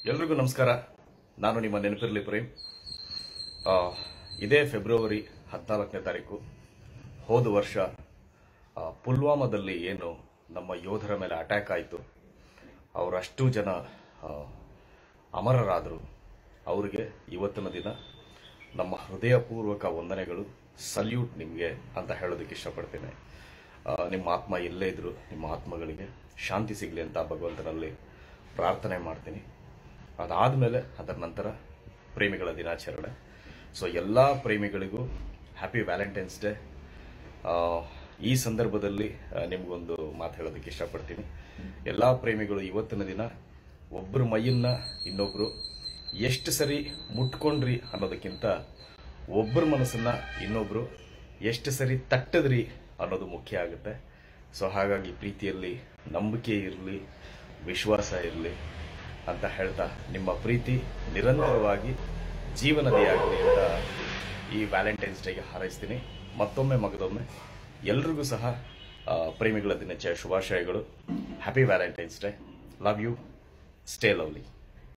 ಎಲ್ರಿಗೂ ನಮಸ್ಕಾರ ನಾನು ನಿಮ್ಮ ನೆನಪಿರಲಿ ಪ್ರೇಮ್ ಆ, ಇದೇ ಫೆಬ್ರವರಿ ಹದಿನಾಲ್ಕನೇ ತಾರೀಕು ಹೋದ ವರ್ಷ ಆ, ಪುಲ್ವಾಮಾದಲ್ಲಿ ಏನು ನಮ್ಮ ಯೋಧರ ಮೇಲೆ ಅಟ್ಯಾಕ್ ಆಯಿತು ಅವರಷ್ಟು ಜನ ಆ, ಅಮರರಾದರು ಅವರಿಗೆ ಇವತ್ತಿನ ದಿನ ನಮ್ಮ ಹೃದಯಪೂರ್ವಕ ವಂದನೆಗಳು ಸಲ್ಯೂಟ್ ನಿಮಗೆ ಅಂತ ಹೇಳೋದಕ್ಕೆ ಇಷ್ಟಪಡ್ತೇನೆ ಆ, ನಿಮ್ಮ ಆತ್ಮ ಎಲ್ಲೇ ಇದ್ರು ನಿಮ್ಮ ಆತ್ಮಗಳಿಗೆ ಶಾಂತಿ ಸಿಗಲಿ ಅಂತ ಭಗವಂತನಲ್ಲಿ ಪ್ರಾರ್ಥನೆ ಮಾಡ್ತೀನಿ ಅದಾದಮೇಲೆ ಅದರ ನಂತರ ಪ್ರೇಮಿಗಳ ದಿನಾಚರಣೆ ಸೊ ಎಲ್ಲ ಪ್ರೇಮಿಗಳಿಗೂ ಹ್ಯಾಪಿ ವ್ಯಾಲೆಂಟೈನ್ಸ್ ಡೇ ಈ ಸಂದರ್ಭದಲ್ಲಿ ಆ, ನಿಮ್ಗೊಂದು ಮಾತು ಹೇಳೋದಕ್ಕೆ ಇಷ್ಟಪಡ್ತೀನಿ ಎಲ್ಲ ಪ್ರೇಮಿಗಳು ಇವತ್ತಿನ ದಿನ ಒಬ್ಬರ ಮೈಯನ್ನ ಇನ್ನೊಬ್ರು ಎಷ್ಟು ಸರಿ ಮುಟ್ಕೊಂಡ್ರಿ ಅನ್ನೋದಕ್ಕಿಂತ ಒಬ್ಬರ ಮನಸ್ಸನ್ನ ಇನ್ನೊಬ್ರು ಎಷ್ಟು ಸರಿ ತಟ್ಟದ್ರಿ ಅನ್ನೋದು ಮುಖ್ಯ ಆಗುತ್ತೆ ಸೊ ಹಾಗಾಗಿ ಪ್ರೀತಿಯಲ್ಲಿ ನಂಬಿಕೆ ಇರಲಿ ವಿಶ್ವಾಸ ಇರಲಿ ಅಂತ ಹೇಳ್ತಾ ನಿಮ್ಮ ಪ್ರೀತಿ ನಿರಂತರವಾಗಿ ಜೀವನದಿಯಾಗಲಿ ಅಂತ ಈ ವ್ಯಾಲೆಂಟೈನ್ಸ್ ಡೇಗೆ ಹಾರೈಸ್ತೀನಿ ಮತ್ತೊಮ್ಮೆ ಮಗದೊಮ್ಮೆ ಎಲ್ರಿಗೂ ಸಹ ಆ, ಪ್ರೇಮಿಗಳ ದಿನಾಚರಣೆ ಶುಭಾಶಯಗಳು happy Valentine's day love you stay lovely